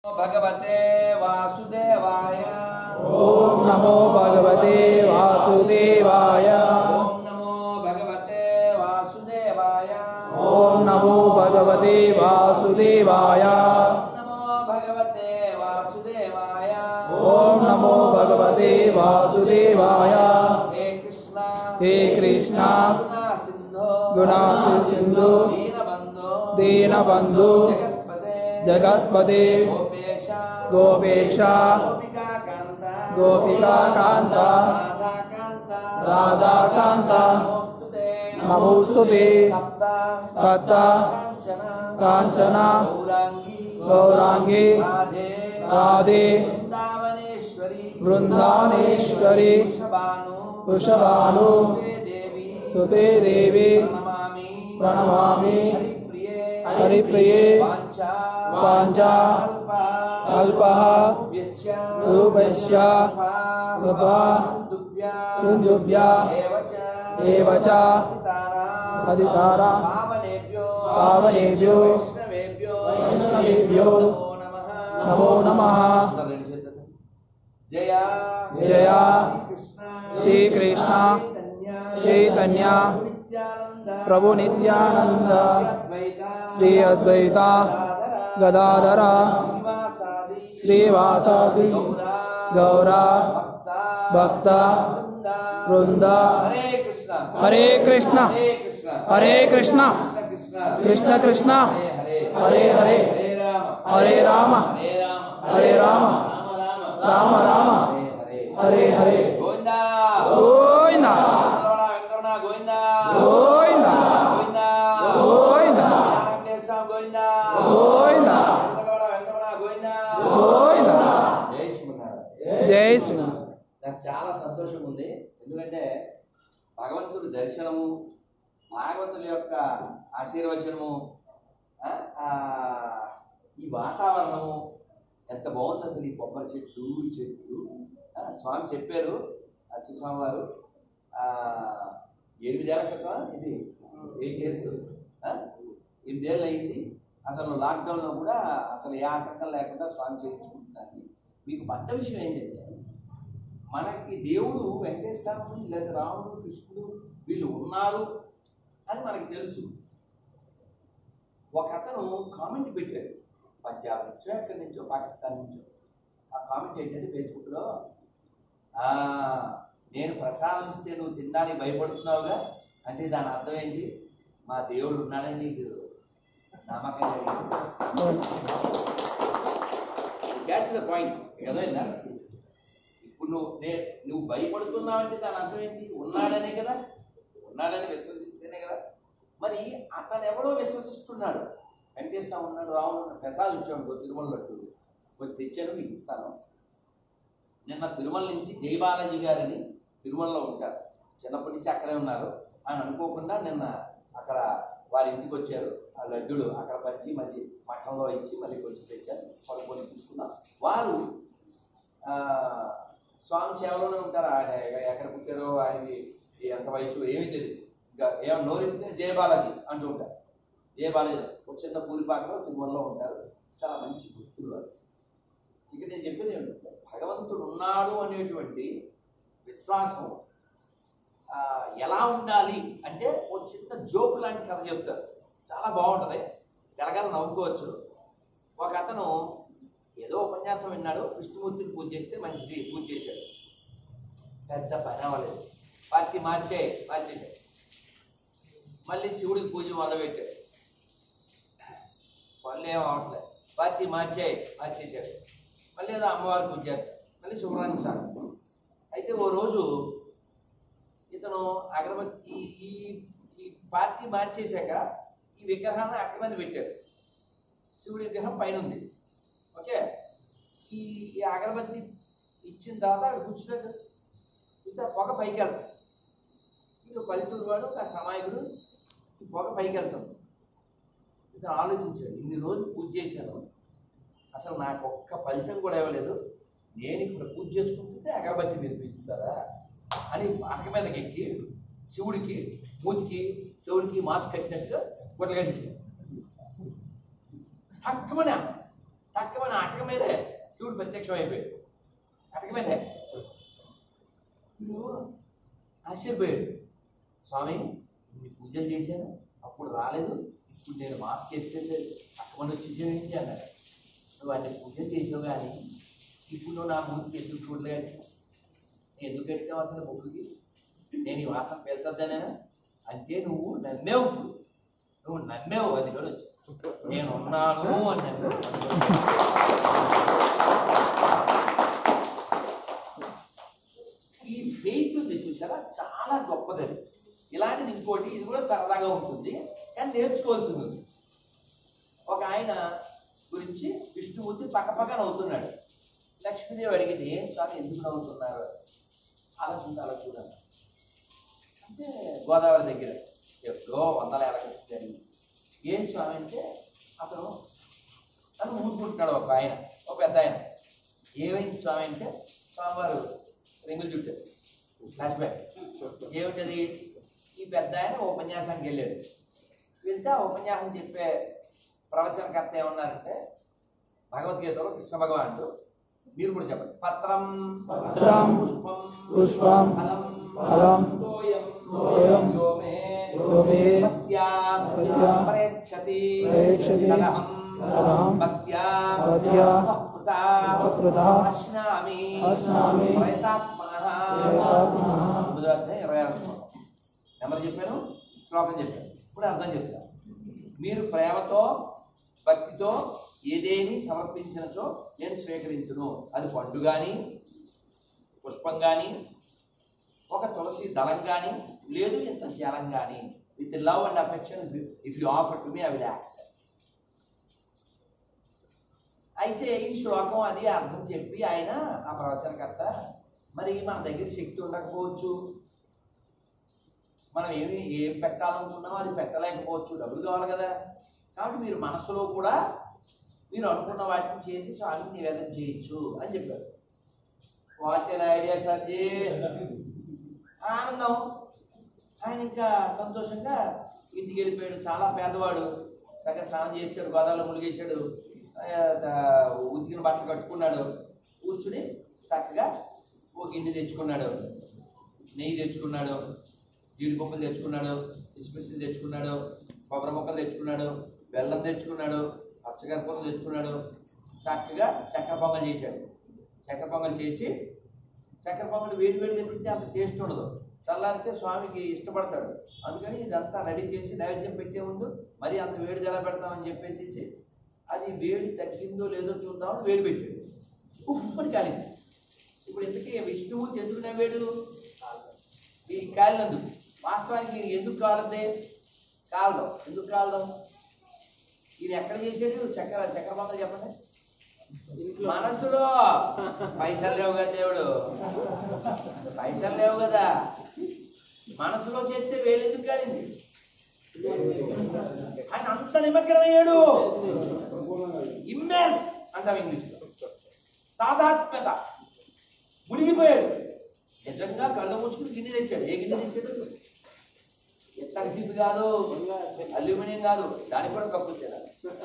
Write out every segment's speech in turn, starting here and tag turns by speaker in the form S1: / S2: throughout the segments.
S1: భగవతే వాసుదేవాయ
S2: ఓం నమో భగవతే వాసుదేవాయ
S1: ఓం నమో భగవతే వాసుదేవాయ
S2: ఓం నమో భగవతే వాసుదేవాయ
S1: నమో భగవతే వాసుదేవాయ
S2: ఓం నమో భగవతే వాసుదేవాయ
S1: హే కృష్ణ
S2: హే కృష్ణ
S1: కరుణా సింధో
S2: గుణాసు సింధు
S1: దీనబంధో
S2: దీనబంధు
S1: జగత్పదే
S2: జగత్పదే
S1: గోపేశ
S2: గోపేశ
S1: గోపికాకాంత
S2: గోపికాకాంత
S1: రాధాకాంత
S2: రాధాకాంత
S1: నమోస్తుతే
S2: నమోస్తుతే
S1: సప్త
S2: తత్త
S1: కాంచన
S2: కాంచన
S1: గౌరాంగి
S2: గౌరాంగి
S1: రాధే
S2: రాధే
S1: బృందావనేశ్వరి
S2: బృందావనేశ్వరి
S1: వృషభాను
S2: వృషభాను
S1: సుతే దేవి
S2: సుతే దేవి
S1: ప్రణమామి
S2: ప్రణమామి
S1: హరిప్రియే
S2: హరిప్రియే
S1: వాంఛా
S2: వాంఛా
S1: అల్ప
S2: అల్పః
S1: వ్యశ్చ
S2: రూపశ్చ ఉప
S1: దుభ్యా
S2: సింధుభ్యా
S1: ఏవ చ
S2: ఏవ చ
S1: పతితారా
S2: పతితారా
S1: పావనేభ్యో
S2: పావనేభ్యో
S1: వైష్ణవేభ్యో
S2: వైష్ణవేభ్యో
S1: నమో నమః
S2: నమో నమః
S1: అందరూ రెండు చేతులతో. జయ
S2: జయ
S1: శ్రీకృష్ణ
S2: శ్రీకృష్ణ చైతన్య
S1: నిత్యానంద
S2: ప్రభు నిత్యానంద
S1: అద్వైత
S2: శ్రీ అద్వైత గదాధర
S1: శ్రీవాసాది
S2: శ్రీవాసాది
S1: గౌర
S2: గౌర
S1: భక్త
S2: భక్త
S1: బృంద
S2: బృంద
S1: హరే కృష్ణ
S2: హరే కృష్ణ
S1: హరే కృష్ణ
S2: హరే కృష్ణ
S1: కృష్ణ కృష్ణ
S2: కృష్ణ కృష్ణ
S1: హరే
S2: హరే హరే
S1: హరే రామ
S2: హరే రామ
S1: హరే రామ
S2: హరే రామ
S1: రామ రామ
S2: రామ రామ
S1: హరే హరే
S2: హరే హరే
S1: గోవిందా
S2: గోవింద
S1: వెంకటరమణ వెంకటరమణ గోవిందా
S2: గోవింద
S1: గోవిందా
S2: గోవింద
S1: జ్ఞానవేంకటేశ్వర స్వామి గోవిందా
S2: గోవింద
S1: వెంకటరమణ వెంకటరమణ గోవిందా
S2: గోవింద
S1: జై శ్రీమన్నారాయణ
S2: జై శ్రీ
S1: నాకు చాలా సంతోషంగా ఉంది ఎందుకంటే భగవంతుడి దర్శనము భాగవతుల యొక్క ఆశీర్వచనము ఆ, ఆ, ఈ వాతావరణము ఎంత బాగుంది అసలు ఈ కొబ్బరి చెట్టు ఈ చెట్లు ఆ, స్వామి చెప్పారు అచ్చు స్వామి వారు ఆ, ఎనిమిదేళ్ల క్రితం ఇది ఎయిట్ ఇయర్స్ ఎనిమిదేళ్ళు అయింది అసలు లాక్డౌన్లో కూడా అసలు ఏ ఆటంకం లేకుండా స్వామి చేయించుకుంటున్నాను మీకు పడ్డ విషయం ఏంటంటే మనకి దేవుడు వెంకటేశ్వరుడు లేదా రాముడు కృష్ణుడు వీళ్ళు ఉన్నారు అని మనకి తెలుసు ఒక అతను కామెంట్ పెట్టాడు పంజాబ్ నుంచో ఎక్కడి నుంచో పాకిస్తాన్ నుంచో ఆ కామెంట్ ఏంటంటే ఫేస్బుక్లో "ఆ, నేను ప్రసాదం ఇస్తే నువ్వు తినడానికి భయపడుతున్నావుగా అంటే దాని అర్థం ఏంటి మా దేవుడు ఉన్నాడని నీకు నమ్మకం కలిగింది క్యాచ్ ద పాయింట్ అర్థమైందా ఇప్పుడు నువ్వు నే నువ్వు భయపడుతున్నావంటే దాని అర్థం ఏంటి ఉన్నాడనే కదా ఉన్నాడని విశ్వసిస్తేనే కదా మరి అతను ఎవడో విశ్వసిస్తున్నాడు వెంకటేశ్వర ఉన్నాడు రాముడు ఉన్నాడు ప్రసాదం ఇచ్చాడు తిరుమల లడ్డు కొంచెం తెచ్చాను మీకు ఇస్తాను నిన్న తిరుమల నుంచి జయబాలాజీ గారని తిరుమలలో ఉంటారు చిన్నప్పటి నుంచి అక్కడే ఉన్నారు అని అనుకోకుండా నిన్న అక్కడ వారి ఇంటికి వచ్చారు ఆ లడ్డూలు అక్కడ పంచి మంచి మఠంలో ఇచ్చి మళ్ళీ కొంచెం తెచ్చారు వాళ్ళు కొన్ని తీసుకున్నాం వారు ఆ, స్వామి సేవలోనే ఉంటారు ఆయన ఎక్కడ పుట్టారో ఆయనకి ఎంత వయసు ఏమీ తెలియదు ఇంకా ఏమో నోరెత్తితే జయబాలాజీ అంటూ ఉంటారు జయబాలాజీ ఒక చిన్న పూరిపాకలో తిరుమలలో ఉంటారు చాలా మంచి భక్తులు వారు ఇక నేను చెప్పేది ఏంటంటే భగవంతుడు ఉన్నాడు అనేటువంటి విశ్వాసం ఆ, ఎలా ఉండాలి అంటే ఓ చిన్న జోక్ లాంటి కథ చెప్తారు చాలా బాగుంటుంది గలగల నవ్వుకోవచ్చు ఒక అతను ఏదో ఉపన్యాసం విన్నాడు విష్ణుమూర్తిని పూజ చేస్తే మంచిది పూజ చేశాడు పెద్ద పని అవ్వలేదు పార్టీ మార్చే మార్చేశాడు మళ్ళీ శివుడికి పూజ మొదలుపెట్టాడు పనులు ఏం అవ్వట్లేదు పార్టీ మార్చే మార్చేశాడు మళ్ళీ ఏదో అమ్మవారి పూజ చేస్తాడు మళ్ళీ శుభ్రానికి సాగు అయితే ఓ రోజు ఇతను అగరబత్తి ఈ ఈ ఈ పార్టీ మార్చేశాక ఈ విగ్రహాన్ని అక్కడ మీద పెట్టాడు శివుడి విగ్రహం పైన ఉంది ఓకే ఈ ఈ అగరబత్తి ఇచ్చిన తర్వాత అక్కడ కూర్చుంటాడు ఇంత పొగ పైకి వెళ్తాం ఇక పల్లెటూరు వాడు ఆ సమాయకుడు ఈ పొగ పైకి వెళ్తాం ఇతను ఆలోచించాడు ఇన్ని రోజులు పూజ చేశాను అసలు నాకు ఒక్క ఫలితం కూడా ఇవ్వలేదు నేను ఇప్పుడు పూజ చేసుకుంటుంటే అగరబత్తి మీరు పీల్చుతారా అని పాటక మీదకి ఎక్కి శివుడికి మూతికి చెవుడికి మాస్క్ కట్టినట్టుగా గుడ్డలు కట్టేసాడు టక్కుమని తక్కువ అటక మీదే శివుడు ప్రత్యక్షం అయిపోయాడు అటక మీదే వీడు ఆశ్చర్యపోయాడు స్వామి ఇన్ని పూజలు చేశాను అప్పుడు రాలేదు ఇప్పుడు నేను మాస్క్ ఎత్తేసాడు అక్కడ వచ్చేసేవేంటి అన్నాడు నువ్వు అన్ని పూజలు చేసావు కానీ ఇప్పుడు నువ్వు నా మూతికి ఎందుకు చూడలేదు నేను ఎందుకు పెట్టావు అసలు ముక్కుకి నేను ఈ వాసన పీల్చొద్దనేనా అంటే నువ్వు నమ్మేవు ఇప్పుడు. నువ్వు నమ్మేవు అది కూడా వచ్చి నేను ఉన్నాను అని నమ్మావు ఈ ఫెయిత్ ఉంది చూసారా చాలా గొప్పది అది. ఇలాంటిది ఇంకోటి ఇది కూడా సరదాగా ఉంటుంది కానీ నేర్చుకోవాల్సింది ఉంది ఒక ఆయన గురించి విష్ణుమూర్తి పక్క పక్క నవ్వుతున్నాడు లక్ష్మీదేవి అడిగింది ఏం స్వామి ఎందుకు నవ్వుతున్నారు అలా చూడు అలా చూడండి అంటే గోదావరి దగ్గర ఎప్పుడో వందల ఏళ్ళ క్రితం జరిగింది ఏం స్వామి అంటే అతను తను మూసుకుంటున్నాడు ఒక ఆయన ఒక పెద్ద ఆయన ఏమైంది స్వామి అంటే స్వామివారు రింగులు చుట్టారు ఫ్లాష్ బ్యాక్ ఏమిటది ఈ పెద్ద ఆయన ఉపన్యాసానికి వెళ్ళాడు వెళ్తే ఆ ఉపన్యాసం చెప్పే ప్రవచనకర్త ఏమన్నారంటే భగవద్గీతలో కృష్ణ భగవానుడు మీరు కూడా చెప్పండి పత్రం
S2: పత్రం,
S1: పుష్పం
S2: పుష్పం,
S1: ఫలం
S2: ఫలం,
S1: తోయం
S2: తోయం,
S1: యో మే
S2: యో మే
S1: భక్త్యా
S2: భక్త్యా
S1: ప్రయచ్చతి
S2: ప్రయచ్చతి
S1: తదహం
S2: తదహం
S1: భక్త్యా
S2: భక్త్యా
S1: ఉపకృతా
S2: ఉపకృతా
S1: అశ్నామి
S2: అశ్నామి
S1: ప్రయతాత్మనః
S2: ప్రయతాత్మనః
S1: తొమ్మిదో అధ్యాయం ఇరవై ఆరు శ్లోకం నెంబర్ చెప్పాను శ్లోకం చెప్పాను ఇప్పుడు అర్థం చెప్తాను మీరు ప్రేమతో భక్తితో ఏదేని సమర్పించినచో నేను స్వీకరించును అది పండు కానీ పుష్పం కానీ ఒక తులసి దళం కానీ లేదు ఇంత జలం కానీ with love and affection if you offer to me I will accept అయితే ఈ శ్లోకం అది అర్థం చెప్పి ఆయన ఆ ప్రవచనకర్త మరి మన దగ్గర శక్తి ఉండకపోవచ్చు మనం ఏమి ఏం పెట్టాలనుకున్నామో అది పెట్టలేకపోవచ్చు డబ్బులు కావాలి కదా కాబట్టి మీరు మనసులో కూడా మీరు అనుకున్న వాటిని చేసి స్వామికి నివేదన చేయొచ్చు అని చెప్పారు వాట్ ఎన్ ఐడియా సర్జీ ఆనందం ఆయన ఇంకా సంతోషంగా ఇంటికి వెళ్ళిపోయాడు చాలా పేదవాడు చక్కగా స్నానం చేశాడు గోదావరిలో మునిగేశాడు ఆ, ద- ఉతికిన బట్టలు కట్టుకున్నాడు కూర్చుని చక్కగా ఓ గిన్నె తెచ్చుకున్నాడు నెయ్యి తెచ్చుకున్నాడు జీడిపప్పులు తెచ్చుకున్నాడు కిస్మిస్లు తెచ్చుకున్నాడు కొబ్బరి ముక్కలు తెచ్చుకున్నాడు బెల్లం తెచ్చుకున్నాడు పచ్చకర్పూరం తెచ్చుకున్నాడు చక్కగా చక్కెర పొంగల్ చేశాడు చక్కెర పొంగల్ చేసి చక్కెర పొంగల్ వేడి వేడిగా తింటే అంత టేస్ట్ ఉండదు చల్లారితే స్వామికి ఇష్టపడతాడు అందుకని ఇదంతా రెడీ చేసి నైవేద్యం పెట్టే ముందు మరి అంత వేడి ఎలా పెడతామని చెప్పేసి అది వేడి తగ్గిందో లేదో చూద్దామని వేడి పెట్టాడు ఉప్పని కాలింది ఇప్పుడు ఇంతకీ విష్ణుమూర్తి ఎందుకు నవ్వాడు ఈ కాలినందుకు వాస్తవానికి ఈయన ఎందుకు కాలదే కాలదాం ఎందుకు కాలదాం ఈయన ఎక్కడ చేసాడు చక్కెర చక్కెర పొంగల్ చెప్పండి మనసులో పైసలు లేవు కదా దేవుడు పైసలు లేవు కదా మనసులో చేస్తే వేలెందుకు కాలింది ఆయన అంత నిమగ్నమయ్యాడు ఇమ్మెన్స్ అంటాం ఇంగ్లీష్ తాదాత్మ్యత మునిగిపోయాడు నిజంగా కళ్ళు మూసుకుని గిన్నె తెచ్చాడు ఏ గిన్నె తెచ్చాడు ఎత్తడిసిపి కాదు అల్యూమినియం కాదు దానికి కూడా కప్పు ఇచ్చాడు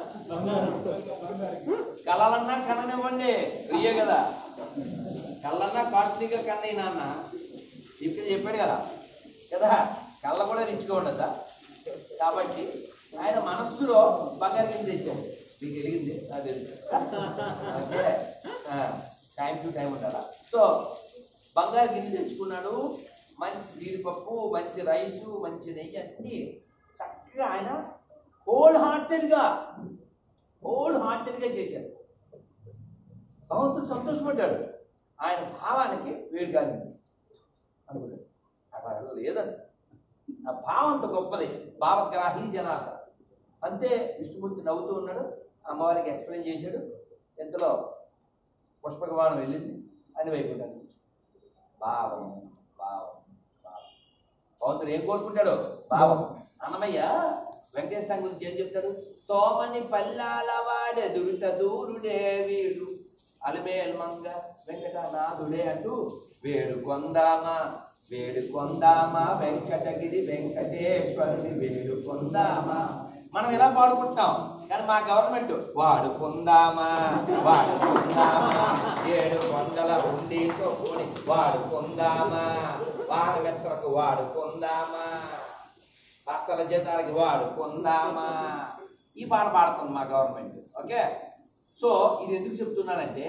S1: కళ్ళన్నా కన్ననివ్వండి ఫ్రీయే కదా కళ్ళన్నా కాస్ట్లీగా కన్నయ్య నాన్న ఇప్పుడు చెప్పాడు కదా కదా కళ్ళ కూడా రిచ్గా ఉండదా కాబట్టి ఆయన మనస్సులో బంగారు కింద తెచ్చాడు మీకు ఎరిగింది నాకు తెలుసు అంటే టైం టు టైం ఉండాలా సో బంగారు గిన్నె తెచ్చుకున్నాడు మంచి జీడిపప్పు మంచి రైసు మంచి నెయ్యి అన్ని చక్కగా ఆయన హోల్ హార్టెడ్గా హోల్ హార్టెడ్గా చేశాడు భగవంతుడు సంతోషపడ్డాడు ఆయన భావానికి వేడి కాలింది అనుకున్నాడు అలా లేదు అసలు ఆ భావం అంత గొప్పది భావగ్రాహి జనార్ద అంతే విష్ణుమూర్తి నవ్వుతూ ఉన్నాడు అమ్మవారికి ఎక్స్ప్లెయిన్ చేశాడు ఎంతలో పుష్పకవాణం వెళ్ళింది అని వైకుంఠానికి భావం భావం భావం భగవంతుడు ఏం కోరుకుంటాడు భావం అన్నమయ్య వెంకటేశ్వర గురించి ఏం చెప్తాడు తోమని పల్లాల వాడే దురిత దూరుడే వీడు అలిమేల్ మంగ వెంకటనాథుడే అంటూ వేడు కొందామా వేడు కొందామా వెంకటగిరి వెంకటేశ్వరుని వేడు కొందామా మనం ఇలా పాడుకుంటాం కానీ మా గవర్నమెంట్ వాడుకుందామా వాడుకుందామా ఏడు వందల ఉండీతో కూడి వాడుకుందామా వాన మెత్తలకు వాడుకుందామా బస్తల జీతాలకి వాడుకుందామా ఈ పాట పాడుతుంది మా గవర్నమెంట్ ఓకే సో ఇది ఎందుకు చెప్తున్నానంటే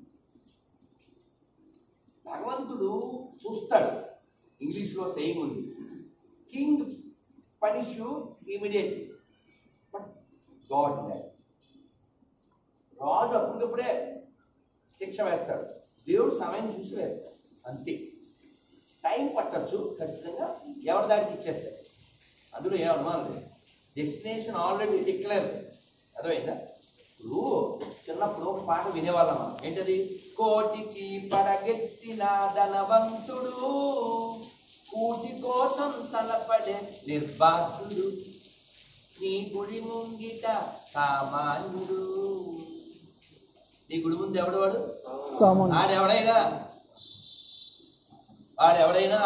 S1: భగవంతుడు చూస్తాడు ఇంగ్లీష్లో సెయింగ్ ఉంది king punish immediately but god that రాజు అప్పటికప్పుడే శిక్ష వేస్తాడు దేవుడు సమయం చూసి వేస్తాడు అంతే టైం పట్టచ్చు ఖచ్చితంగా ఎవరి దానికి ఇచ్చేస్తాడు అందులో ఏ అనుమానం లేదు డెస్టినేషన్ ఆల్రెడీ డిక్లేర్ అర్థమైందా ఇప్పుడు చిన్నప్పుడు ఒక పాట వినేవాళ్ళం మనం ఏంటది కోటికి పడగెచ్చిన ధనవంతుడు కూటి కోసం తలపడే నిర్బాధుడు నీ గుడి ముంగిట సామాన్యుడు నీ గుడి ముందు ఎవడు వాడు
S2: సామాన్య
S1: ఆడెవడైనా వాడెవడైనా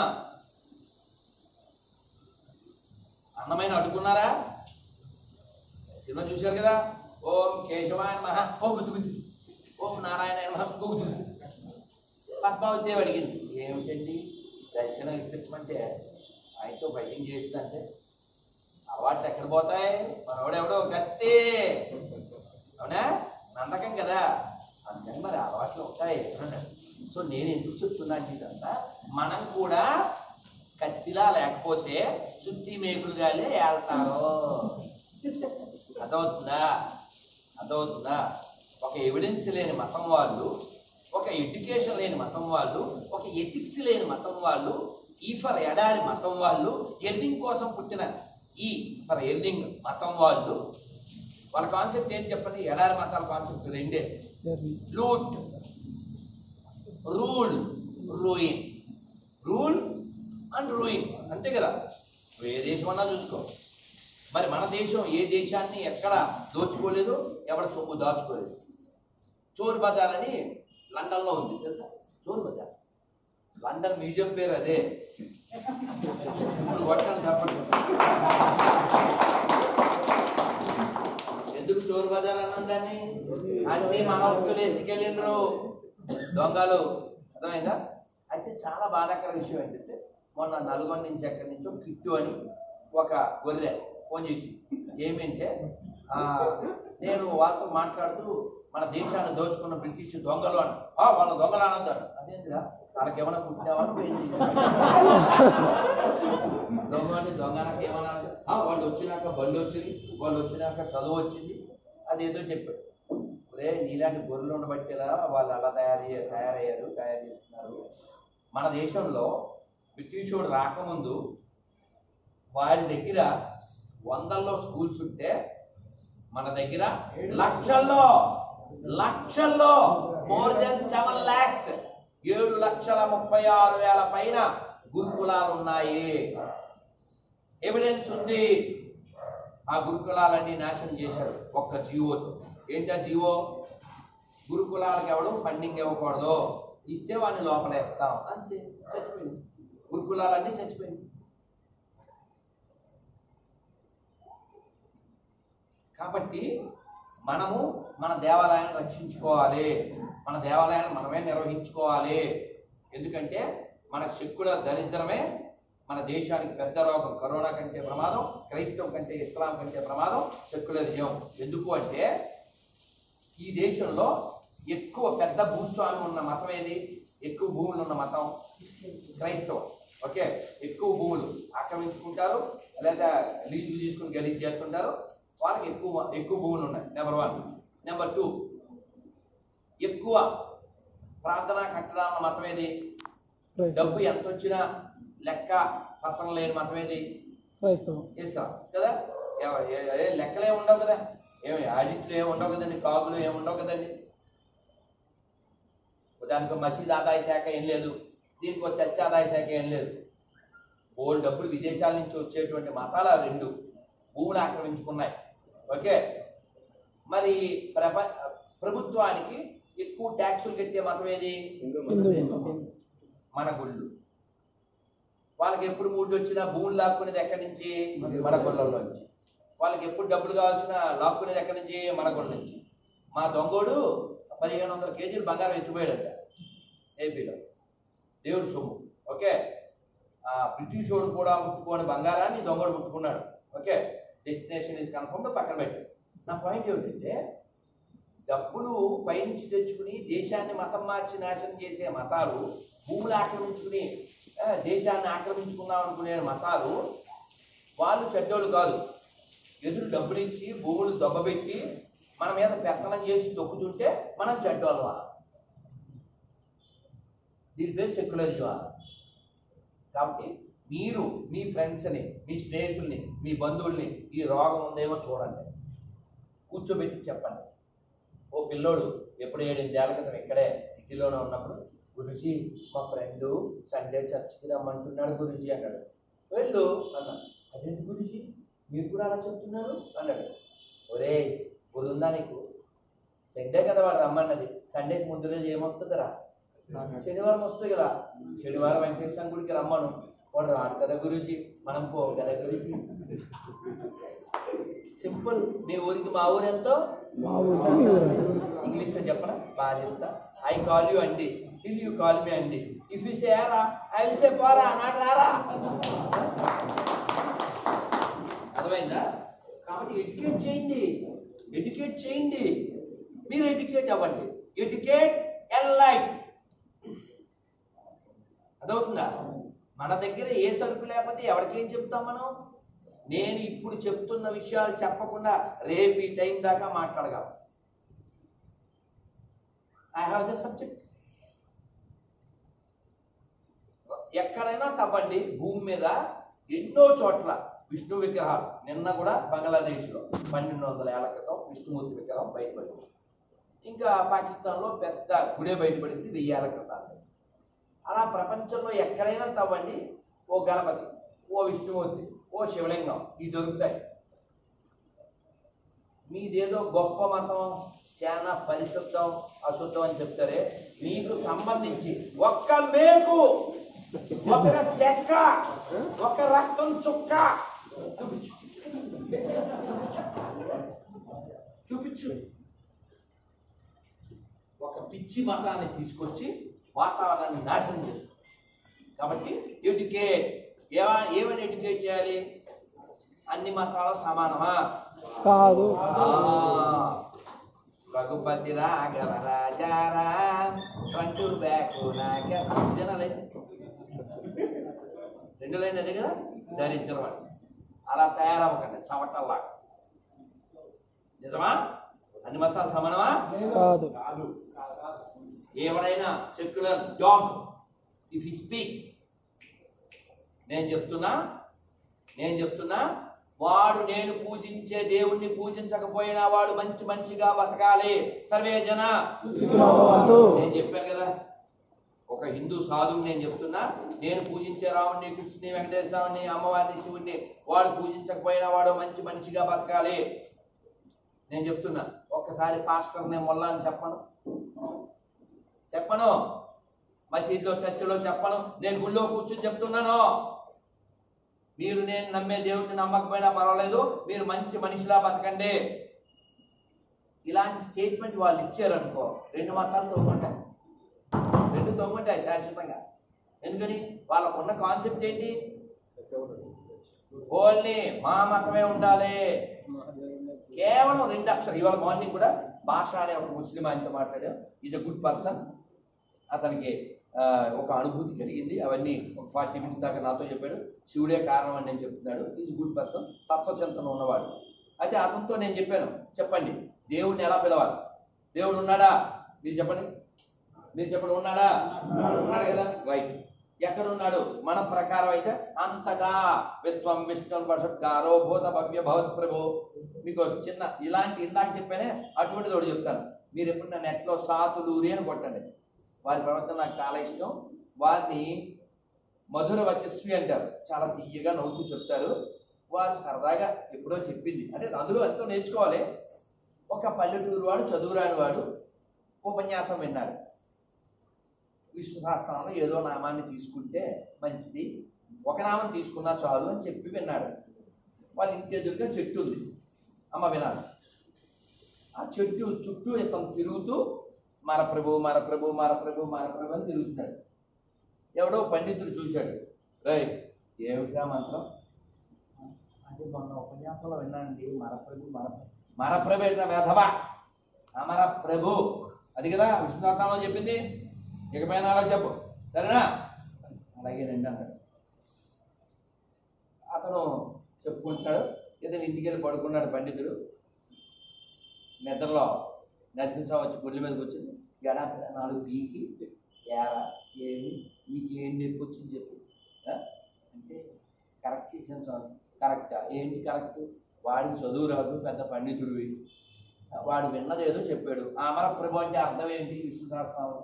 S1: అన్నమైన అడ్డుకున్నారా సినిమా చూశారు కదా ఓం కేశవాయ మహ ఓం గుద్దు గుద్దు ఓం నారాయణ మహ గుద్దు గుద్దు పద్మావతి దేవి అడిగింది ఏమిటండి దర్శనం ఇప్పించమంటే ఆయనతో ఫైటింగ్ చేస్తుందంటే అలవాట్లు ఎక్కడ పోతాయి మనోడెవడో కత్తి అవునా నందకం కదా అందుకని మరి అలవాట్లు ఉంటాయి సో నేను ఎందుకు చెప్తున్నా అంటే ఇదంతా మనం కూడా కత్తిలా లేకపోతే చుత్తి మేకులుగాలే వెళ్తారు అర్థమవుతుందా అర్థమవుతుందా ఒక ఎవిడెన్స్ లేని మతం వాళ్ళు ఒక ఎడ్యుకేషన్ లేని మతం వాళ్ళు ఒక ఎథిక్స్ లేని మతం వాళ్ళు ఈ ఫర్ ఎడారి మతం వాళ్ళు ఎర్నింగ్ కోసం పుట్టిన ఈ ఫర్ ఎర్నింగ్ మతం వాళ్ళు వాళ్ళ కాన్సెప్ట్ ఏంటి చెప్పండి ఎడారి మతాల కాన్సెప్ట్ రెండే loot rule ruin rule and ruin అంతే కదా నువ్వు ఏ దేశం అన్నా చూసుకో మరి మన దేశం ఏ దేశాన్ని ఎక్కడ దోచుకోలేదు ఎవడ సొమ్ము దాచుకోలేదు చోర్ బజార్ అని లండన్లో ఉంది తెలుసా చోర్ బజార్ లండన్ మ్యూజియం పేరు అదే ఇప్పుడు కొట్టండి చెప్పండి ఎందుకు చోర్ బజార్ అన్నాం దాన్ని అన్ని మనవస్తులు ఎత్తుకెళ్ళిండ్రు దొంగలు అర్థమైందా అయితే చాలా బాధాకర విషయం ఏంటంటే మొన్న నల్గొండ నుంచి ఎక్కడి నుంచో కిట్టు అని ఒక గొర్రె ఫోన్ చేసి ఏమంటే ఆ, నేను వాళ్ళతో మాట్లాడుతూ మన దేశాన్ని దోచుకున్న బ్రిటిష్ దొంగలు అని "ఆ, వాళ్ళ దొంగలు అనొద్దాను అదేంటిరా వాళ్ళకి ఏమైనా పుట్టినావా పోయింది దొంగ అంటే దొంగ నాకు ఏమన్నా "ఆ, వాళ్ళు వచ్చినాక బళ్ళు వచ్చింది వాళ్ళు వచ్చినాక చదువు వచ్చింది అదేదో చెప్పాడు ఒరే నీలాంటి గొర్రెలు ఉండబట్టేలా వాళ్ళు అలా తయారు చే- తయారయ్యారు తయారు చేస్తున్నారు మన దేశంలో బ్రిటిష్ వాడు రాకముందు వారి దగ్గర వందల్లో స్కూల్స్ ఉంటే మన దగ్గర లక్షల్లో లక్షల్లో మోర్ దెన్ సెవెన్ లాక్స్ ఏడు లక్షల ముప్పై ఆరు వేల పైన గురుకులాలు ఉన్నాయి ఎవిడెన్స్ ఉంది ఆ గురుకులాలన్నీ నాశనం చేశారు ఒక్క జీవోతో ఏంటా జీవో గురుకులాలకు ఎవడు ఫండింగ్ ఇవ్వకూడదు ఇస్తే వాడిని లోపలేస్తాం అంతే చచ్చిపోయింది గురుకులాలన్నీ చచ్చిపోయింది కాబట్టి మనము మన దేవాలయాన్ని రక్షించుకోవాలి మన దేవాలయాన్ని మనమే నిర్వహించుకోవాలి ఎందుకంటే మన శక్కుల దరిద్రమే మన దేశానికి పెద్ద రోగం కరోనా కంటే ప్రమాదం క్రైస్తవం కంటే ఇస్లాం కంటే ప్రమాదం సెక్యులరిజం ఎందుకు అంటే ఈ దేశంలో ఎక్కువ పెద్ద భూస్వామి ఉన్న మతం ఏది ఎక్కువ భూములు ఉన్న మతం క్రైస్తవం ఓకే ఎక్కువ భూములు ఆక్రమించుకుంటారు లేదా లీజుకు తీసుకుని గలీజ్ చేస్తుంటారు వాళ్ళకి ఎక్కువ ఎక్కువ భూములు ఉన్నాయి నెంబర్ వన్ నెంబర్ టూ ఎక్కువ ప్రార్థనా కట్టడాల మతం ఏది
S2: క్రైస్తవం
S1: డబ్బు ఎంత వచ్చినా లెక్క పత్రం లేని మతం ఏది
S2: క్రైస్తవం
S1: ఇస్తాం కదా ఏ- ఏ- ఏ లెక్కలే ఉండవు కదా ఏమి ఆడిట్లు ఏమి ఉండవు కదండి కాగులు ఏమి ఉండవు కదండి దానికి మసీద్ ఆదాయ శాఖ ఏం లేదు దీనికి ఒక చర్చ ఆదాయ శాఖ ఏం లేదు ఓల్డ్ డబ్బులు విదేశాల నుంచి వచ్చేటువంటి మతాలు ఆ రెండు భూములు ఆక్రమించుకున్నాయి ఓకే మరి ప్రప ప్రభుత్వానికి ఎక్కువ ట్యాక్సులు కట్టే మతం ఏది
S2: హిందూ
S1: మన గుళ్ళు వాళ్ళకి ఎప్పుడు మూడు వచ్చినా భూములు లాక్కునేది ఎక్కడి నుంచి మన గుళ్ళలో నుంచి వాళ్ళకి ఎప్పుడు డబ్బులు కావాల్సిన లాక్కునేది ఎక్కడి నుంచి మనగొండ నుంచి మా దొంగోడు పదిహేను వందల కేజీలు బంగారం ఎత్తుపోయాడంట ఏపీలో దేవుడు సొమ్ము ఓకే ఆ బ్రిటిష్ వాడు కూడా ముట్టుకోని బంగారాన్ని దొంగడు ముట్టుకున్నాడు ఓకే డెస్టినేషన్ ఇది కన్ఫర్మ్ పక్కన పెట్టాడు నా పాయింట్ ఏమిటంటే డబ్బులు పైనుంచి తెచ్చుకుని దేశాన్ని మతం మార్చి నాశనం చేసే మతాలు భూములు ఆక్రమించుకుని ఆ, దేశాన్ని ఆక్రమించుకుందాం అనుకునే మతాలు వాళ్ళు చెడ్డోళ్ళు కాదు ఎదురు డబ్బులు ఇచ్చి భూములు దొబ్బబెట్టి మన మీద పెత్తనం చేసి తొక్కుతుంటే మనం చెడ్డోళ్ళం దీని పేరు సెక్యులరిజం కాబట్టి మీరు మీ ఫ్రెండ్స్ని మీ స్నేహితుల్ని మీ బంధువుల్ని ఈ రోగం ఉందేమో చూడండి కూర్చోబెట్టి చెప్పండి ఓ పిల్లోడు ఎప్పుడు ఏడెనిమిదేళ్ల క్రితం ఇక్కడే సిటీలోనే ఉన్నప్పుడు గురుజీ మా ఫ్రెండ్ సండే చర్చికి రమ్మంటున్నాడు గురుజీ అన్నాడు వెళ్ళు అన్నా అదేంటి గురుజీ మీరు కూడా అలా చెప్తున్నారు అన్నాడు ఒరే గురుందా నీకు సండే కదా వాడు రమ్మన్నది సండేకి ముందు రోజు ఏమొస్తుందిరా శనివారం వస్తుంది కదా శనివారం వెంకటేశ్వర గుడికి రమ్మను వాడు రాడు కదా గురుజీ మనం పో కదా గురుజీ సింపుల్ మీ ఊరికి మా ఊరు ఎంతో
S2: మా ఊరికి మీ ఊరంతా
S1: ఇంగ్లీష్ లో చెప్పనా బాగా చెప్తా ఐ కాల్ యూ అండి ఇల్ యూ కాల్ మీ అండి ఇఫ్ యూ సే రా ఐ విల్ సే పోరా నాట్ రారా అర్థమైందా కాబట్టి ఎడ్యుకేట్ చేయండి ఎడ్యుకేట్ చేయండి మీరు ఎడ్యుకేట్ అవ్వండి ఎడ్యుకేట్ ఎన్లైట్ అదవుతుందా మన దగ్గర ఏ సరుకు లేకపోతే ఎవరికేం చెప్తాం మనం నేను ఇప్పుడు చెప్తున్న విషయాలు చెప్పకుండా రేపు ఈ టైం దాకా మాట్లాడగలను ఐ హ్యావ్ ద సబ్జెక్ట్ ఎక్కడైనా తవ్వండి భూమి మీద ఎన్నో చోట్ల విష్ణు విగ్రహాలు నిన్న కూడా బంగ్లాదేశ్లో పన్నెండు వందల ఏళ్ల క్రితం విష్ణుమూర్తి విగ్రహం బయటపడింది ఇంకా పాకిస్తాన్లో పెద్ద గుడే బయటపడింది వెయ్యి ఏళ్ల క్రితం అలా ప్రపంచంలో ఎక్కడైనా తవ్వండి ఓ గణపతి ఓ విష్ణుమూర్తి ఓ శివలింగం ఇవి దొరుకుతాయి మీదేదో గొప్ప మతం చాలా పరిశుద్ధం అశుద్ధం అని చెప్తారే మీకు సంబంధించి ఒక్క మేకు ఒక చెక్క ఒక రక్తం చుక్క చూపించు చూపించు ఒక పిచ్చి మతాన్ని తీసుకొచ్చి వాతావరణాన్ని నాశనం చేస్తుంది కాబట్టి ఎడ్యుకేట్ ఏమా ఏమని ఎడ్యుకేట్ చేయాలి అన్ని మతాలు సమానమా
S2: కాదు
S1: ఆ, రఘుపతి రాఘవ రాజారా ఫ్రంట్ బ్యాక్ నాక ఇదేనా లైన్ రెండు లైన్ అదే కదా దరిద్రం అని అలా తయారవ్వకండి చవటల్లాగా నిజమా అన్ని మతాలు సమానమా
S2: కాదు
S1: ఎవడైనా secular dog if he speaks నేను చెప్తున్నా నేను చెప్తున్నా వాడు నేను పూజించే దేవుణ్ణి పూజించకపోయినా వాడు మంచి మనిషిగా బతకాలి సర్వే జన
S2: సుఖినోభవంతు.
S1: నేను చెప్పాను కదా ఒక హిందూ సాధువు నేను చెప్తున్నా నేను పూజించే రాముడిని కృష్ణుని వెంకటేశ్వరుని అమ్మవారిని శివుణ్ణి వాడు పూజించకపోయినా వాడు మంచి మనిషిగా బతకాలి నేను చెప్తున్నా ఒక్కసారి పాస్టర్ నేను మొల్లా అని చెప్పను చెప్పను మసీదులో చర్చిలో చెప్పను నేను గుళ్ళో కూర్చొని చెప్తున్నాను మీరు నేను నమ్మే దేవుడిని నమ్మకపోయినా పర్వాలేదు మీరు మంచి మనిషిలా బతకండి ఇలాంటి స్టేట్మెంట్ వాళ్ళు ఇచ్చారనుకో రెండు మతాలు తోముంటాయి రెండు తోముంటాయి శాశ్వతంగా ఎందుకని వాళ్ళకున్న కాన్సెప్ట్ ఏంటి ఓన్లీ మా మతమే ఉండాలి కేవలం రెండు అక్షరం ఇవాళ మార్నింగ్ కూడా భాష అనే ఒక ముస్లిం ఆయనతో మాట్లాడాం ఈజ్ అ గుడ్ పర్సన్ అతనికి ఆ, ఒక అనుభూతి కలిగింది అవన్నీ ఒక ఫార్టీ మినిట్స్ దాకా నాతో చెప్పాడు శివుడే కారణం అని నేను చెప్తున్నాడు ఈజ్ గుడ్ పర్సన్ తత్వచింతన ఉన్నవాడు అయితే అతనితో నేను చెప్పాను చెప్పండి దేవుడిని ఎలా పిలవాలి దేవుడు ఉన్నాడా మీరు చెప్పండి మీరు చెప్పండి ఉన్నాడా ఉన్నాడు కదా రైట్ ఎక్కడ ఉన్నాడు మన ప్రకారం అయితే అంతగా విశ్వం విష్ణు గారో భూత భవ్య భవత్ ప్రభు మీకు ఒక చిన్న ఇలాంటి ఇందాక చెప్పానే అటువంటిది ఒకటి చెప్తాను మీరు ఎప్పుడు నెట్లో సాతులూరి అని కొట్టండి వారి ప్రవర్తన నాకు చాలా ఇష్టం వారిని మధుర వచస్వి అంటారు చాలా తీయగా నవ్వుతూ చెప్తారు వారు సరదాగా ఎప్పుడో చెప్పింది అంటే అందులో ఎంతో నేర్చుకోవాలి ఒక పల్లెటూరు వాడు చదువురాని వాడు ఉపన్యాసం విన్నాడు విష్ణు సహస్రంలో ఏదో నామాన్ని తీసుకుంటే మంచిది ఒక నామం తీసుకున్నా చాలు అని చెప్పి విన్నాడు వాళ్ళ ఇంటి ఎదురుగా చెట్టు ఉంది అమ్మ వినాలి ఆ చెట్టు చుట్టూ ఇతను తిరుగుతూ మన ప్రభు మన ప్రభు మన ప్రభు మన ప్రభు అని తిరుగుతున్నాడు ఎవడో పండితుడు చూశాడు రై ఏమిట్రా మంత్రం అది మొన్న ఉపన్యాసంలో విన్నానండి మన ప్రభు మన ప్రభు. మన ప్రభు ఏంటా వేధవా అమర ప్రభు అది కదా విష్ణుదాసంలో చెప్పింది ఇకపైన అలా చెప్పు సరేనా అలాగే రండి అన్నాడు అతను చెప్పుకుంటున్నాడు ఇతను ఇంటికి వెళ్ళి పడుకున్నాడు పండితుడు నిద్రలో నరసింహ వచ్చి గుళ్ళ మీద కూర్చుని ఎడా నాలుగు పీకి ఏరా ఏమి నీకేం నొప్పి వచ్చింది చెప్పు ఆ? అంటే కరెక్ట్ చేసాను స్వామి కరెక్టా ఏంటి కరెక్ట్ వాడికి చదువు రాదు పెద్ద పండితుడివి వాడు విన్నది ఏదో చెప్పాడు అమర ప్రభు అంటే అర్థం ఏంటి విష్ణు సహస్రనామం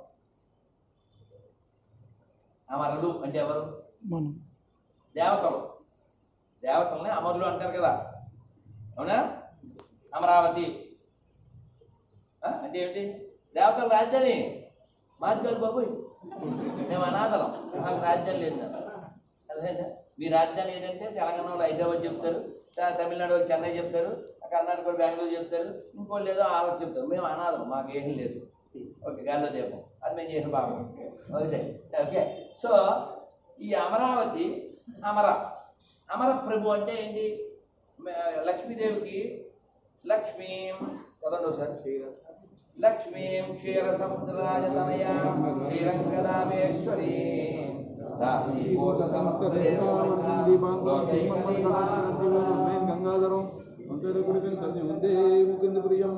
S1: అమరులు అంటే ఎవరు
S2: మనం
S1: దేవతలు దేవతల్ని అమరులు అంటారు కదా అవునా అమరావతి ఆ, అంటే ఏంటి దేవతల రాజధాని మాది కాదు బాబోయ్ మేము అనాథలం మాకు రాజధాని లేదు నాకు అర్థమైందా మీ రాజధాని ఏదంటే తెలంగాణ వాళ్ళు హైదరాబాద్ చెప్తారు త- తమిళనాడు వాళ్ళు చెన్నై చెప్తారు కర్ణాటక వాళ్ళు బెంగళూరు చెప్తారు ఇంకోళ్ళు ఏదో ఆలోచన చెప్తారు మేము అనాథం మాకు ఏం లేదు ఓకే గాల్లో దీపం అది మేము చేసిన భాగం ఓకే ఓకే సో ఈ అమరావతి అమర అమర ప్రభు అంటే ఏంటి మ- లక్ష్మీదేవికి లక్ష్మీం చదవండి ఒకసారి లక్ష్మీం క్షీర సముద్రాజతనయా శ్రీరంగదామేశ్వరీ సాక్షిభూత సమస్త
S3: గంగాధరం వంతేల కుడిపిన సంధి వందే ముకుంద ప్రియం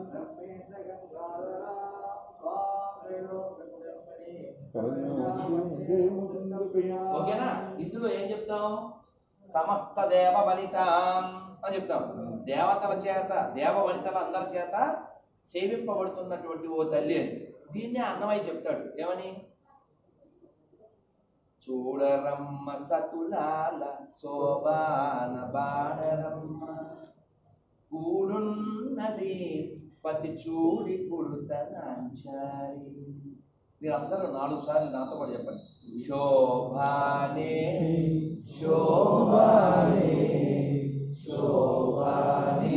S1: ఓకేనా ఇందులో ఏం చెప్తాం సమస్త దేవ వనితాం అని చెప్తాం దేవతల చేత దేవ వనితల అందరి చేత సేవింపబడుతున్నటువంటి ఓ తల్లి అని దీన్నే అన్నమయ్య చెప్తాడు ఏమని చూడరమ్మ సతులాల శోభాన బాడరమ్మ కూడున్నది పతి చూడి పుడుతనాంచారి మీరందరూ నాలుగు సార్లు నాతో కూడా చెప్పండి శోభానే శోభానే శోభానే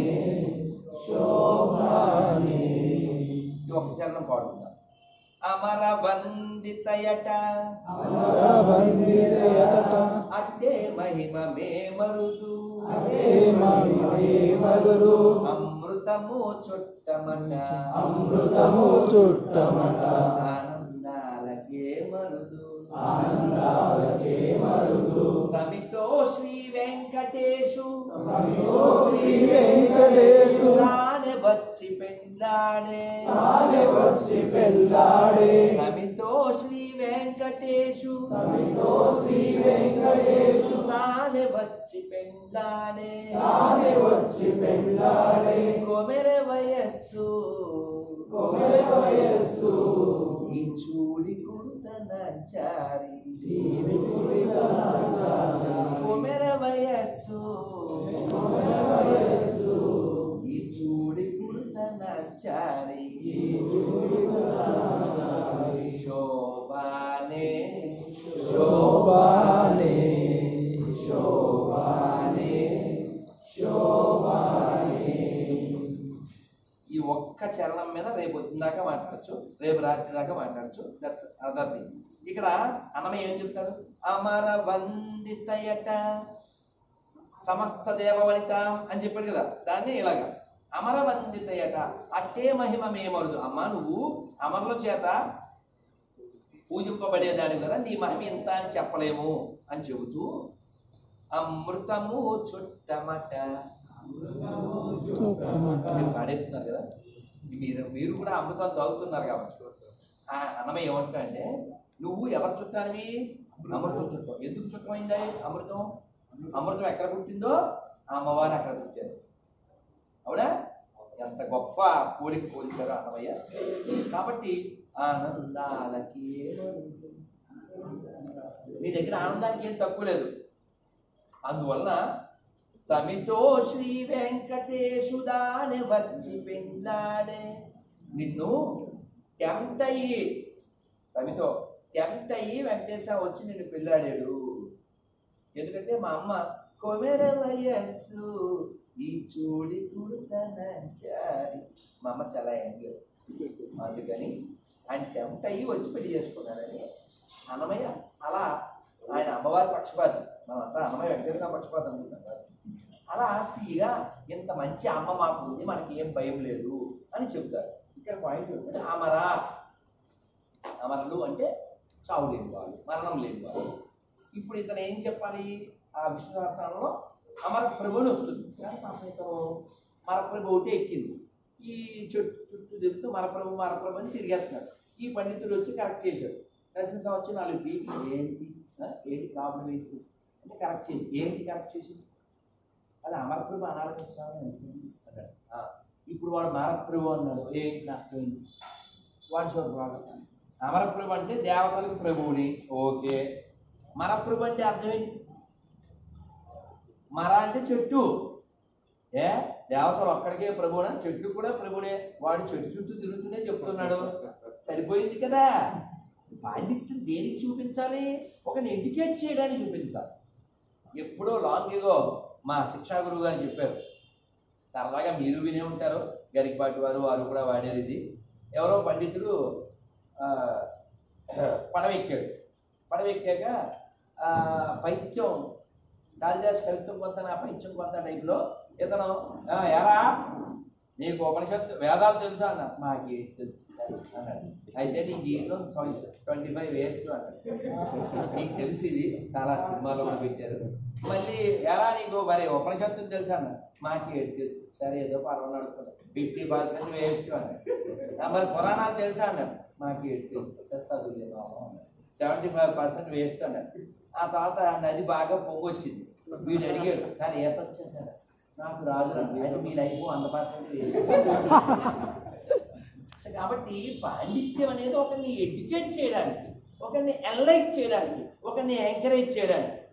S1: శోభానే ఇది ఒక చరణం పాడుకుందాం అమర వందితయట
S2: వరబందిదయతట
S1: అట్టే మహిమ మే మరుదు
S2: ఏ మామిడే మధురు
S1: అమృతము చుట్టమట
S2: అమృతము చుట్టమట
S1: ఆనందాలకే మరుదు
S2: ఆనందాలకే మరుదు
S1: తమితో శ్రీ వెంకటేశు
S2: శ్రీ వెంకటేశు
S1: రానే వచ్చి పెళ్ళాడే
S2: తానే వచ్చి పెళ్ళాడే
S1: తమితో శ్రీ వెంకటేశు
S2: తమితో శ్రీ వెంకటేశు
S1: రానే వచ్చి పెళ్ళాడే
S2: తానే వచ్చి పెళ్ళాడే
S1: కొమెరె వయస్సు
S2: కొమెరె వయస్సు
S1: ఈ చూడి కుడుతనాచారి
S2: జీవి కుడితనాచారి
S1: కొమెరె వయస్సు
S2: కొమెరె వయస్సు
S1: ఈ చూడి కుడుతనాచారి శోభానే
S2: శోభానే
S1: శోభానే
S2: శోభానే
S1: ఈ ఒక్క చరణం మీద రేపు పొద్దున్న దాకా మాట్లాడచ్చు రేపు రాత్రి దాకా మాట్లాడచ్చు దట్స్ అదర్ థింగ్ ఇక్కడ అన్నమయ్య ఏం చెప్తాడు అమర వందితయట సమస్త దేవవనిత అని చెప్పాడు కదా దాన్ని ఇలాగా అమర వందితయట అట్టే మహిమ మేమరుదు అమ్మా నువ్వు అమరుల చేత పూజింపబడేదాడు కదా నీ మహిమ ఎంత అని చెప్పలేము అని చెబుతూ అమృతము చుట్టమట
S2: చుట్టమట
S1: మీరు పాడేస్తున్నారు కదా మీరు మీరు కూడా అమృతం తాగుతున్నారు కాబట్టి ఆ అన్నమయ్య ఏమంటా అంటే నువ్వు ఎవరి చుట్టానివి అమృతం చుట్టం ఎందుకు చుట్టమైందా అమృతం అమృతం ఎక్కడ పుట్టిందో ఆ అమ్మవారు అక్కడ పుట్టారు అవునా ఎంత గొప్ప పోలిక పోలిచారు అన్నమయ్య కాబట్టి ఆనందాలకి నీ దగ్గర ఆనందానికి ఏం తక్కువ లేదు అందువలన తమితో శ్రీ వెంకటేశుదాని వచ్చి పెళ్ళాడే నిన్ను టెంప్ట్ అయ్యి తమితో టెంప్ట్ అయ్యి వెంకటేశ్వర వచ్చి నిన్ను పెళ్ళాడాడు ఎందుకంటే మా అమ్మ కొమెర వయస్సు ఈ చూడి కుడుతనంచారి మా అమ్మ చాలా యంగ్ అందుకని ఆయన టెంప్ట్ అయ్యి వచ్చి పెళ్లి చేసుకున్నాడని అన్నమయ్య అలా ఆయన అమ్మవారి పక్షపాతి మనమంతా అన్నమయ్య వెంకటేశ్వర పక్షపాతి అనుకుంటాం కదా అలా తీగా ఇంత మంచి అమ్మ మాకు ఉంది మనకి ఏం భయం లేదు అని చెప్తారు ఇక్కడ పాయింట్ ఏంటంటే అమరా అమరులు అంటే చావు లేని వాళ్ళు మరణం లేని వాళ్ళు ఇప్పుడు ఇతను ఏం చెప్పాలి ఆ విష్ణు సహస్రంలో అమర ప్రభు అని వస్తుంది కానీ పాపం ఇతను మరప్రభు ఒకటి ఎక్కింది ఈ చుట్టూ చుట్టూ తిరుగుతూ మరప్రభు మరప్రభు అని తిరిగేస్తున్నాడు ఈ పండితుడు వచ్చి కరెక్ట్ చేశాడు నరసింహ సంవత్సరం నాలుగు పీకి ఏంటి ఆ? ఏంటి ప్రాబ్లం ఏంటి అంటే కరెక్ట్ చేసి ఏంటి కరెక్ట్ చేసింది అది అమరప్రభు అనాలని స్వామి అనుకుంది అన్నాడు ఆ, ఇప్పుడు వాడు మరప్రభు అన్నాడు ఏంటి నష్టం ఏంటి వాడు చూడ ప్రాబ్లం అమరప్రభు అంటే దేవతలకు ప్రభువుని ఓకే మరప్రభు అంటే అర్థం ఏంటి మర అంటే చెట్టు ఏ దేవతలు ఒక్కడికే ప్రభువునా చెట్టు కూడా ప్రభుడే వాడు చెట్టు చుట్టూ తిరుగుతూనే చెప్తున్నాడు సరిపోయింది కదా పాండిత్యం దేనికి చూపించాలి ఒకని ఎడ్యుకేట్ చేయడానికి చూపించాలి ఎప్పుడో లాంగ్ ఏగో మా శిక్షా గురువు గారు చెప్పారు సరదాగా మీరు వినే ఉంటారు గరికపాటి వారు వారు కూడా వాడేది ఇది ఎవరో పండితుడు ఆ, పడవ ఎక్కాడు పడవ ఎక్కాక ఆ, పైత్యం కాళిదాస్ కవిత్వం కొంత నా పైత్యం కొంత టైప్లో ఇతను "ఆ, ఎరా నీకు ఉపనిషత్తు వేదాలు తెలుసా అన్న మాకు ఏది తెలుసు అన్నాడు అయితే నీ జీవితం ట్వంటీ ఫైవ్ వేస్ట్ అన్నాడు నీకు తెలుసు ఇది చాలా సినిమాలో కూడా పెట్టారు మళ్ళీ ఎలా నీకు మరి ఉపనిషత్తులు తెలుసా అన్న మాకు ఏది తెలుసు సరే ఏదో పర్వాలేదు అనుకున్నా ఫిఫ్టీ పర్సెంట్ వేస్ట్ అన్నాడు "ఆ, మరి పురాణాలు తెలుసా అన్నాడు మాకు ఏది తెలుసు చదువులేదు సెవెంటీ ఫైవ్ పర్సెంట్ వేస్ట్ అన్నాడు ఆ తర్వాత నది బాగా పొంగొచ్చింది వీడు అడిగాడు సార్ ఈత వచ్చేసారు నాకు రాజు రా. అయితే మీ లైఫ్ వంద పర్సెంట్ వేస్ట్ సో కాబట్టి పాండిత్యం అనేది ఒకరిని ఎడ్యుకేట్ చేయడానికి ఒకరిని ఎన్లైట్ చేయడానికి ఒకరిని ఎంకరేజ్ చేయడానికి